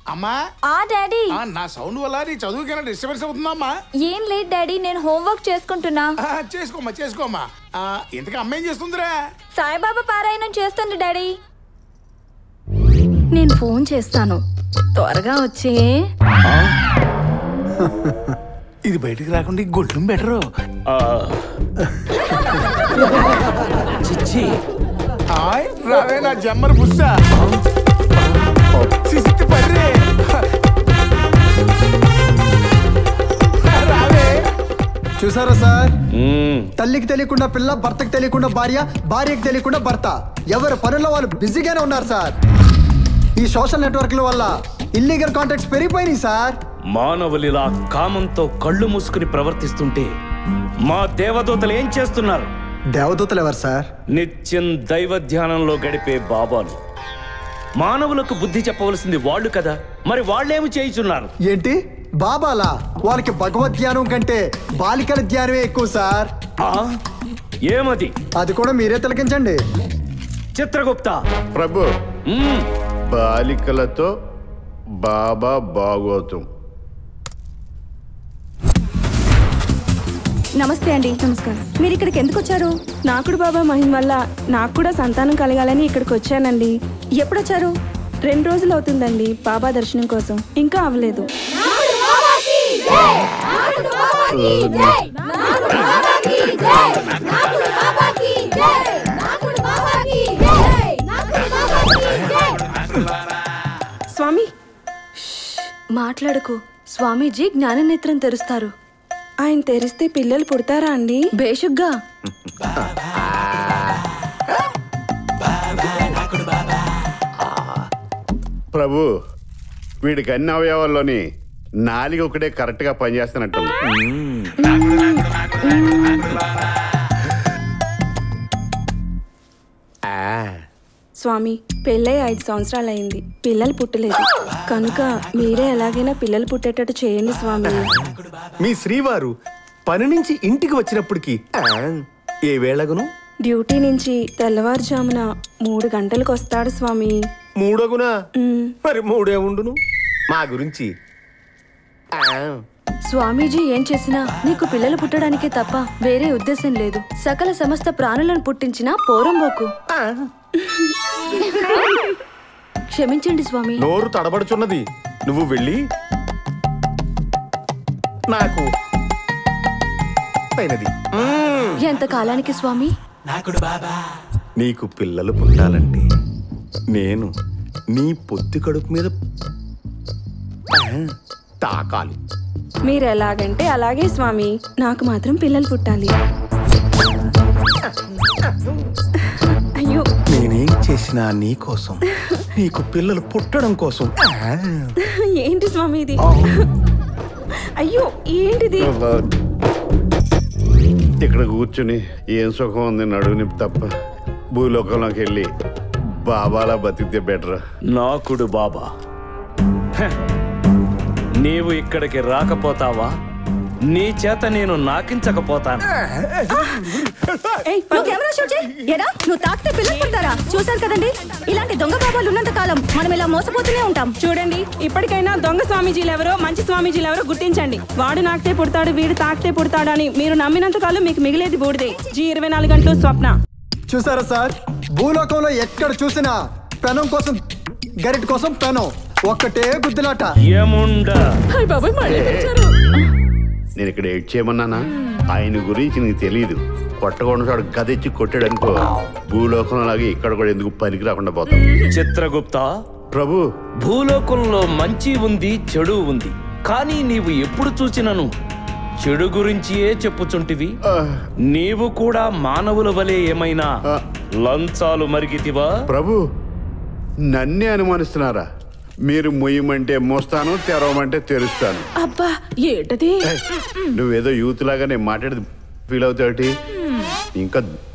అమ్మా ఆ డాడీ ఆ, నా సౌండ్ వల్ల నీ చదువుకైనా డిస్టర్బెన్స్ అవుతుందమ్మా ఏం లేదు డాడీ నేను హోంవర్క్ చేసుకుంటున్నా ఆ, చేసుకోమ్మా చేసుకోమ్మా ఆ, ఇంతకీ అమ్మ ఏం చేస్తుందిరా సాయిబాబా పారాయణం చేస్తుంది డాడీ నేను ఫోన్ చేస్తాను త్వరగా వచ్చే ఇది బయటికి రాకుండా గొడ్డం బెటరు చిచ్చి హాయ్ రావే నా జమ్మర్ బుస్స సిసిత్తి పర్రే రావే చూసారా సార్ తల్లికి తెలియకుండా పిల్ల భర్తకి తెలియకుండా భార్య భార్యకి తెలియకుండా భర్త ఎవరి పనుల్లో వాళ్ళు బిజీగానే ఉన్నారు సార్ ఈ సోషల్ నెట్వర్క్ల వల్ల ఇల్లీగల్ కాంటాక్ట్స్ పెరిగిపోయినాయి సార్ మానవులిలా కామంతో కళ్ళు మూసుకుని ప్రవర్తిస్తుంటే మా దేవదూతలు ఏం చేస్తున్నారు దేవదూతలు ఎవరు సార్ నిత్యం దైవ ధ్యానంలో గడిపే బాబాలు మానవులకు బుద్ధి చెప్పవలసింది వాళ్ళు కదా మరి వాళ్ళేమి చేయుచున్నారు ఏంటి బాబాలా వాళ్ళకి భగవద్ ధ్యానం కంటే బాలికల ధ్యానమే ఎక్కువ సార్ ఆ? ఏమది అది కూడా మీరే తిలకించండి చిత్రగుప్త ప్రభు మ్మ్. బాలికలతో బాబా భాగోతం నమస్తే అండి నమస్కారం మీరు ఇక్కడికి ఎందుకు వచ్చారు నాకుడు బాబా మహిమ వల్ల నాకు కూడా సంతానం కలగాలని ఇక్కడికి వచ్చానండి ఎప్పుడు వచ్చారు రెండు రోజులు అవుతుందండి బాబా దర్శనం కోసం ఇంకా అవ్వలేదు స్వామి మాట్లాడుకు స్వామీజీ జ్ఞాననేత్రం తెరుస్తారు ఆయన తెరిస్తే పిల్లలు పుడతారా అండి బేషుగ్గా ప్రభు వీడికి అన్ని అవయవాల్లోని నాలుగు ఒకటే కరెక్ట్ గా పనిచేస్తున్నట్టుంది స్వామి పెళ్ళై ఐదు సంవత్సరాలు అయింది పిల్లలు పుట్టలేదు కనుక మీరే ఎలాగైనా పిల్లలు పుట్టేటట్టు చేయండి స్వామి మీ శ్రీవారు పని నుంచి ఇంటికి వచ్చినప్పటికి ఆ, ఏ వేళగును డ్యూటీ నుంచి తెల్లవారుజామున మూడు గంటలకు వస్తాడు స్వామి మూడగునా మ్, మరి మూడే ఉండును మా గురించి ఆ, స్వామీజీ ఏం చేసినా నీకు పిల్లలు పుట్టడానికే తప్ప వేరే ఉద్దేశం లేదు సకల సమస్త ప్రాణులను పుట్టించిన పోరంబోకు ఆ. క్షమించండి స్వామి నోరు తడబడుచున్నది నువ్వు వెళ్ళి నాకు అయినది మ్. ఎంత కాలానికి స్వామి నీకు పిల్లలు పుట్టాలంటే నేను నీ పొత్తి కడుపు మీద ఆ, తాకాలి మీరు ఎలాగంటే అలాగే స్వామి నాకు మాత్రం పిల్లలు పుట్టాలి అయ్యో నేనేం చేసినా నీ కోసం నీకు పిల్లలు పుట్టడం కోసం ఆ. ఏంటి స్వామి ఇది అయ్యో ఏంటిది ఇక్కడ కూర్చుని ఏం సుఖం ఉంది నడువుని తప్ప భూలోకంలోకి వెళ్ళి బాబాలా బతికితే బెటర్ నాకుడు బాబా హ. నీవు ఇక్కడికి రాకపోతావా నీ చేత నేను నాకించకపోతాను ఏయ్, నువ్వు కెమెరా షూట్ చేయి. ఎరా నువ్వు తాకితే పిల్లలు పుడతారా చూసారు కదండి ఇలాంటి దొంగ బాబాలు ఉన్నంత కాలం మనం ఇలా మోసపోతూనే ఉంటాం చూడండి ఇప్పటికైనా దొంగ స్వామీజీలు ఎవరో మంచి స్వామీజీలు ఎవరో గుర్తించండి వాడు నాకితే పుడతాడు వీడు తాకితే పుడతాడు అని మీరు నమ్మినంత కాలం మీకు మిగిలేది బూడిదే జీ ఇరవై నాలుగు గంటలు స్వప్న చూసారా సార్ భూలోకంలో ఎక్కడ చూసినా పెనం కోసం గరిట కోసం పెనం ఒక్కటే గుద్దులాట ఏముండా నేను ఇక్కడ ఏడ్ చేయమన్నానా ఆయన గురించి నీకు తెలియదు కొట్టకుండా వాడు గదిచ్చి కొట్టాడు అనుకో భూలోకంలో లాగే ఇక్కడ కూడా ఎందుకు పనికి రాకుండా పోతాం చిత్రగుప్త ప్రభు భూలోకంలో మంచి ఉంది చెడు ఉంది కానీ నీవు ఎప్పుడు చూసినను చెడు గురించియే చెప్పుచుంటివి ఆ, నీవు కూడా మానవుల వలె ఏమైనా ఆ. లంచాలు మరిగితివా ప్రభు నన్నే అనుమానిస్తున్నారా మీరు మొయ్యమంటే మోస్తాను తెరవమంటే తెరుస్తాను అబ్బా ఏంటది నువ్వేదో యూత్ లాగా నేను మాట్లాడేది ఫీల్ అవుతాటి ఇంకా